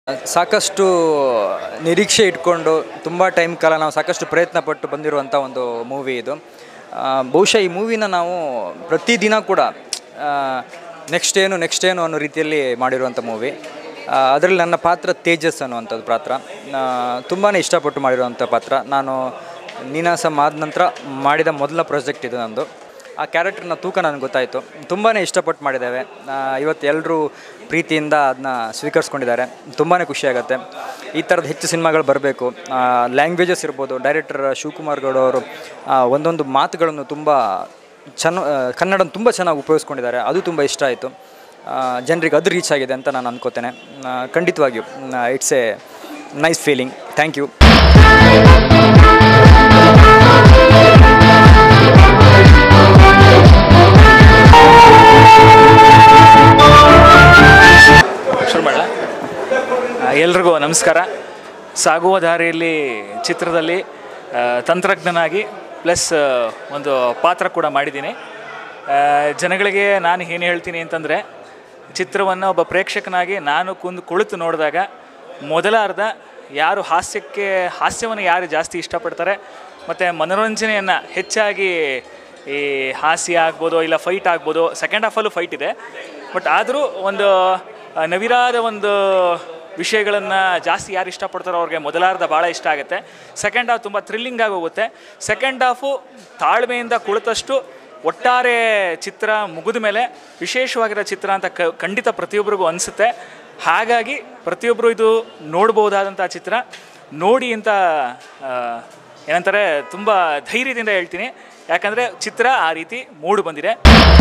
ಸಾಕಷ್ಟು ನಿರೀಕ್ಷೆ ಇಟ್ಕೊಂಡು ತುಂಬ ಟೈಮ್ ಕಾಲ ನಾವು ಸಾಕಷ್ಟು ಪ್ರಯತ್ನ ಪಟ್ಟು ಬಂದಿರುವಂಥ ಒಂದು ಮೂವಿ ಇದು ಆ, ಬಹುಶಃ ಈ ಮೂವಿನ ನಾವು ಪ್ರತಿದಿನ ಕೂಡ ನೆಕ್ಸ್ಟ್ ಏನು ನೆಕ್ಸ್ಟ್ ಏನು ಅನ್ನೋ ರೀತಿಯಲ್ಲಿ ಮಾಡಿರುವಂಥ ಮೂವಿ ಅದರಲ್ಲಿ ನನ್ನ ಪಾತ್ರ ತೇಜಸ್ ಅನ್ನುವಂಥದ್ದು ಪಾತ್ರ ತುಂಬಾ ಇಷ್ಟಪಟ್ಟು ಮಾಡಿರುವಂಥ ಪಾತ್ರ ನಾನು ನೀನಾಸಂ ಆದ ನಂತರ ಮಾಡಿದ ಮೊದಲ ಪ್ರಾಜೆಕ್ಟ್ ಇದು ನಂದು ಆ ಕ್ಯಾರೆಕ್ಟರ್ನ ತೂಕ ನನಗೆ ಗೊತ್ತಾಯಿತು ತುಂಬಾ ಇಷ್ಟಪಟ್ಟು ಮಾಡಿದ್ದೇವೆ ಆ, ಇವತ್ತು ಎಲ್ಲರೂ ಪ್ರೀತಿಯಿಂದ ಅದನ್ನ ಸ್ವೀಕರಿಸ್ಕೊಂಡಿದ್ದಾರೆ ತುಂಬಾ ಖುಷಿಯಾಗುತ್ತೆ ಈ ಥರದ ಹೆಚ್ಚು ಸಿನಿಮಾಗಳು ಬರಬೇಕು ಲ್ಯಾಂಗ್ವೇಜಸ್ ಇರ್ಬೋದು ಡೈರೆಕ್ಟರ್ ಶಿವಕುಮಾರ್ ಗೌಡ ಅವರು ಆ, ಒಂದೊಂದು ಮಾತುಗಳನ್ನು ತುಂಬ ಚೆನ್ನ ಕನ್ನಡ ತುಂಬ ಚೆನ್ನಾಗಿ ಉಪಯೋಗಿಸ್ಕೊಂಡಿದ್ದಾರೆ ಅದು ತುಂಬ ಇಷ್ಟ ಆಯಿತು ಜನರಿಗೆ ಅದು ರೀಚ್ ಆಗಿದೆ ಅಂತ ನಾನು ಅನ್ಕೋತೇನೆ ಆ, ಖಂಡಿತವಾಗಿಯೂ it's a nice feeling thank you ಶುರು ಮಾಡಲ ಎಲ್ರಿಗೂ ನಮಸ್ಕಾರ ಸಾಗುವ ದಾರಿಯಲ್ಲಿ ಚಿತ್ರದಲ್ಲಿ ಆ, ತಂತ್ರಜ್ಞನಾಗಿ ಪ್ಲಸ್ ಒಂದು ಪಾತ್ರ ಕೂಡ ಮಾಡಿದ್ದೀನಿ ಆ, ಜನಗಳಿಗೆ ನಾನು ಏನು ಹೇಳ್ತೀನಿ ಅಂತಂದರೆ ಚಿತ್ರವನ್ನು ಒಬ್ಬ ಪ್ರೇಕ್ಷಕನಾಗಿ ನಾನು ಕುಂದು ಕುಳಿತು ನೋಡಿದಾಗ ಮೊದಲ ಅರ್ಧ ಯಾರು ಹಾಸ್ಯಕ್ಕೆ ಹಾಸ್ಯವನ್ನು ಯಾರು ಜಾಸ್ತಿ ಇಷ್ಟಪಡ್ತಾರೆ ಮತ್ತು ಮನೋರಂಜನೆಯನ್ನು ಹೆಚ್ಚಾಗಿ ಈ ಹಾಸ್ಯ ಆಗ್ಬೋದು ಇಲ್ಲ ಫೈಟ್ ಆಗ್ಬೋದು ಸೆಕೆಂಡ್ ಹಾಫಲ್ಲೂ ಫೈಟ್ ಇದೆ ಬಟ್ ಆದರೂ ಒಂದು ಆ, ನವಿರಾದ ಒಂದು ವಿಷಯಗಳನ್ನು ಜಾಸ್ತಿ ಯಾರು ಇಷ್ಟಪಡ್ತಾರೋ ಅವ್ರಿಗೆ ಮೊದಲಾರ್ಧ ಭಾಳ ಇಷ್ಟ ಆಗುತ್ತೆ ಸೆಕೆಂಡ್ ಹಾಫ್ ತುಂಬ ಥ್ರಿಲ್ಲಿಂಗ್ ಆಗಿ ಹೋಗುತ್ತೆ ಸೆಕೆಂಡ್ ಹಾಫು ತಾಳ್ಮೆಯಿಂದ ಕುಳಿತಷ್ಟು ಒಟ್ಟಾರೆ ಚಿತ್ರ ಮುಗಿದ ಮೇಲೆ ವಿಶೇಷವಾಗಿರೋ ಚಿತ್ರ ಅಂತ ಕ ಖಂಡಿತ ಪ್ರತಿಯೊಬ್ಬರಿಗೂ ಅನಿಸುತ್ತೆ ಹಾಗಾಗಿ ಪ್ರತಿಯೊಬ್ಬರು ಇದು ನೋಡ್ಬೋದಾದಂಥ ಚಿತ್ರ ನೋಡಿ ಅಂತ ಆ, ಏನಂತಾರೆ ತುಂಬ ಧೈರ್ಯದಿಂದ ಹೇಳ್ತೀನಿ ಯಾಕಂದರೆ ಚಿತ್ರ ಆ ರೀತಿ ಮೂಡು ಬಂದಿದೆ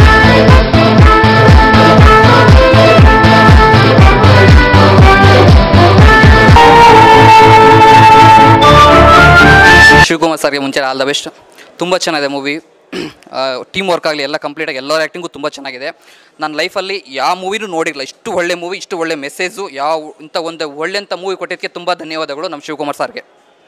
ಶಿವಕುಮಾರ್ ಸರ್ಗೆ ಮುಂಚೆ ಆಲ್ ದ ಬೆಸ್ಟ್ ತುಂಬ ಚೆನ್ನಾಗಿದೆ ಮೂವಿ ಟೀಮ್ ವರ್ಕ್ ಆಗಲಿ ಎಲ್ಲ ಕಂಪ್ಲೀಟಾಗಿ ಎಲ್ಲರ ಆ್ಯಕ್ಟಿಂಗು ತುಂಬ ಚೆನ್ನಾಗಿದೆ ನನ್ನ ಲೈಫಲ್ಲಿ ಯಾವ ಮೂವಿನೂ ನೋಡಿರಲಿಲ್ಲ ಇಷ್ಟು ಒಳ್ಳೆ ಮೂವಿ ಇಷ್ಟು ಒಳ್ಳೆ ಮೆಸೇಜು ಯಾವ ಇಂಥ ಒಂದು ಒಳ್ಳೆಂಥ ಮೂವಿ ಕೊಟ್ಟಿದ್ದಕ್ಕೆ ತುಂಬ ಧನ್ಯವಾದಗಳು ನಮ್ಮ ಶಿವಕುಮಾರ್ ಸರ್ಗೆ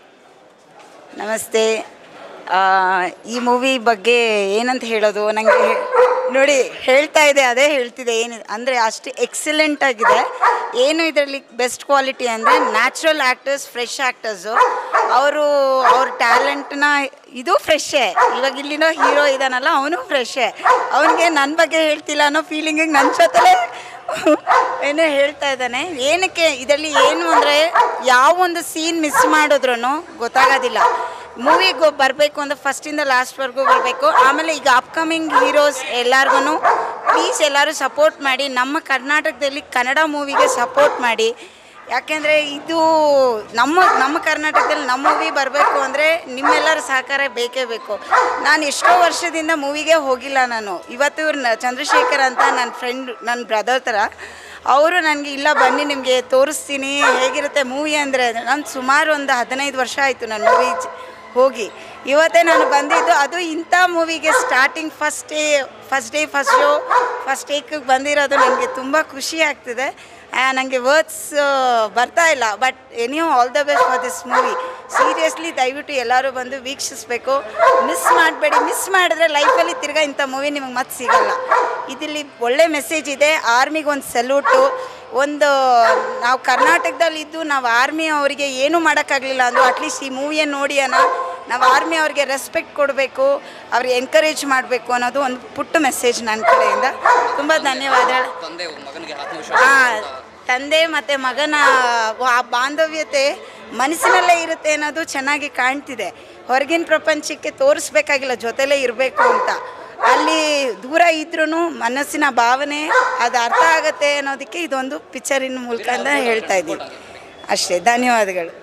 ನಮಸ್ತೆ ಆ, ಈ ಮೂವಿ ಬಗ್ಗೆ ಏನಂತ ಹೇಳೋದು ನನಗೆ ನೋಡಿ ಹೇಳ್ತಾ ಇದೆ ಅದೇ ಹೇಳ್ತಿದೆ ಏನು ಅಂದರೆ ಅಷ್ಟು ಎಕ್ಸಲೆಂಟ್ ಆಗಿದೆ ಏನು ಇದರಲ್ಲಿ ಬೆಸ್ಟ್ ಕ್ವಾಲಿಟಿ ಅಂದರೆ ನ್ಯಾಚುರಲ್ ಆ್ಯಕ್ಟರ್ಸ್ ಫ್ರೆಶ್ ಆ್ಯಕ್ಟರ್ಸು ಅವರು ಅವ್ರ ಟ್ಯಾಲೆಂಟ್ನ ಇದು ಫ್ರೆಶ್ಶೇ ಇವಾಗ ಇಲ್ಲಿನೋ ಹೀರೋ ಇದ್ದಾನಲ್ಲ ಅವನು ಫ್ರೆಶ್ಶೇ ಅವನಿಗೆ ನನ್ನ ಬಗ್ಗೆ ಹೇಳ್ತಿಲ್ಲ ಅನ್ನೋ ಫೀಲಿಂಗಿಗೆ ನನ್ನ ಜೊತೆಲೇ ಏನೋ ಹೇಳ್ತಾ ಇದ್ದಾನೆ ಏನಕ್ಕೆ ಇದರಲ್ಲಿ ಏನು ಅಂದರೆ ಯಾವ ಒಂದು ಸೀನ್ ಮಿಸ್ ಮಾಡಿದ್ರೂ ಗೊತ್ತಾಗೋದಿಲ್ಲ ಮೂವಿಗೆ ಬರಬೇಕು ಅಂದರೆ ಫಸ್ಟಿಂದ ಲಾಸ್ಟ್ವರೆಗೂ ಬರಬೇಕು ಆಮೇಲೆ ಈಗ ಅಪ್ಕಮಿಂಗ್ ಹೀರೋಸ್ ಎಲ್ಲರಿಗೂ ಪ್ಲೀಸ್ ಎಲ್ಲರೂ ಸಪೋರ್ಟ್ ಮಾಡಿ ನಮ್ಮ ಕರ್ನಾಟಕದಲ್ಲಿ ಕನ್ನಡ ಮೂವಿಗೆ ಸಪೋರ್ಟ್ ಮಾಡಿ ಯಾಕೆಂದರೆ ಇದು ನಮ್ಮ ನಮ್ಮ ಕರ್ನಾಟಕದಲ್ಲಿ ನಮ್ಮ ಮೂವಿ ಬರಬೇಕು ಅಂದರೆ ನಿಮ್ಮೆಲ್ಲರ ಸಹಕಾರ ಬೇಕೇ ಬೇಕು ನಾನು ಎಷ್ಟೋ ವರ್ಷದಿಂದ ಮೂವಿಗೆ ಹೋಗಿಲ್ಲ ನಾನು ಇವತ್ತು ಇವ್ರು ನ- ಚಂದ್ರಶೇಖರ್ ಅಂತ ನನ್ನ ಫ್ರೆಂಡ್ ನನ್ನ ಬ್ರದರ್ ಥರ ಅವರು ನನಗೆ ಇಲ್ಲ ಬನ್ನಿ ನಿಮಗೆ ತೋರಿಸ್ತೀನಿ ಹೇಗಿರುತ್ತೆ ಮೂವಿ ಅಂದರೆ ನಾನು ಸುಮಾರು ಒಂದು ಹದಿನೈದು ವರ್ಷ ಆಯಿತು ನಾನು ಮೂವಿ ಹೋಗಿ ಇವತ್ತೇ ನಾನು ಬಂದಿದ್ದು ಅದು ಇಂಥ ಮೂವಿಗೆ starting first day first day first show first ಟೇಕಿಗೆ ಬಂದಿರೋದು ನನಗೆ ತುಂಬ ಖುಷಿ ಆಗ್ತಿದೆ ನನಗೆ ವರ್ಡ್ಸ್ ಬರ್ತಾ ಇಲ್ಲ but any all the best for this movie seriously ದಯವಿಟ್ಟು ಎಲ್ಲರೂ ಬಂದು ವೀಕ್ಷಿಸಬೇಕು ಮಿಸ್ ಮಾಡಬೇಡಿ ಮಿಸ್ ಮಾಡಿದ್ರೆ ಲೈಫಲ್ಲಿ ತಿರ್ಗಾ ಇಂಥ ಮೂವಿ ನಿಮಗೆ ಮತ್ತೆ ಸಿಗಲ್ಲ ಇದಿಲ್ಲಿ ಒಳ್ಳೆ ಮೆಸೇಜ್ ಇದೆ ಆರ್ಮಿಗೆ ಒಂದು ಸಲ್ಯೂಟು ಒಂದು ನಾವು ಕರ್ನಾಟಕದಲ್ಲಿದ್ದು ನಾವು ಆರ್ಮಿ ಅವರಿಗೆ ಏನೂ ಮಾಡೋಕ್ಕಾಗಲಿಲ್ಲ ಅಂದರು ಅಟ್ಲೀಸ್ಟ್ ಈ ಮೂವಿಯನ್ನು ನೋಡಿ ಅನ್ನ ನಾವು ಆರ್ಮಿ ಅವ್ರಿಗೆ ರೆಸ್ಪೆಕ್ಟ್ ಕೊಡಬೇಕು ಅವ್ರಿಗೆ ಎನ್ಕರೇಜ್ ಮಾಡಬೇಕು ಅನ್ನೋದು ಒಂದು ಪುಟ್ಟ ಮೆಸೇಜ್ ನನ್ನ ಕಡೆಯಿಂದ ತುಂಬ ಧನ್ಯವಾದಗಳು ತಂದೆ ಮಗನಿಗೆ ಆತ್ಮವಿಶ್ವಾಸ ಆ, ತಂದೆ ಮತ್ತು ಮಗನ ಆ ಬಾಂಧವ್ಯತೆ ಮನಸ್ಸಿನಲ್ಲೇ ಇರುತ್ತೆ ಅನ್ನೋದು ಚೆನ್ನಾಗಿ ಕಾಣ್ತಿದೆ ಹೊರಗಿನ ಪ್ರಪಂಚಕ್ಕೆ ತೋರಿಸ್ಬೇಕಾಗಿಲ್ಲ ಜೊತೆಲೇ ಇರಬೇಕು ಅಂತ ಅಲ್ಲಿ ದೂರ ಇದ್ರೂ ಮನಸ್ಸಿನ ಭಾವನೆ ಅದು ಅರ್ಥ ಆಗತ್ತೆ ಅನ್ನೋದಕ್ಕೆ ಇದೊಂದು ಪಿಕ್ಚರಿನ ಮೂಲಕ ಅಂತ ಹೇಳ್ತಾ ಇದ್ದೀನಿ ಅಷ್ಟೇ ಧನ್ಯವಾದಗಳು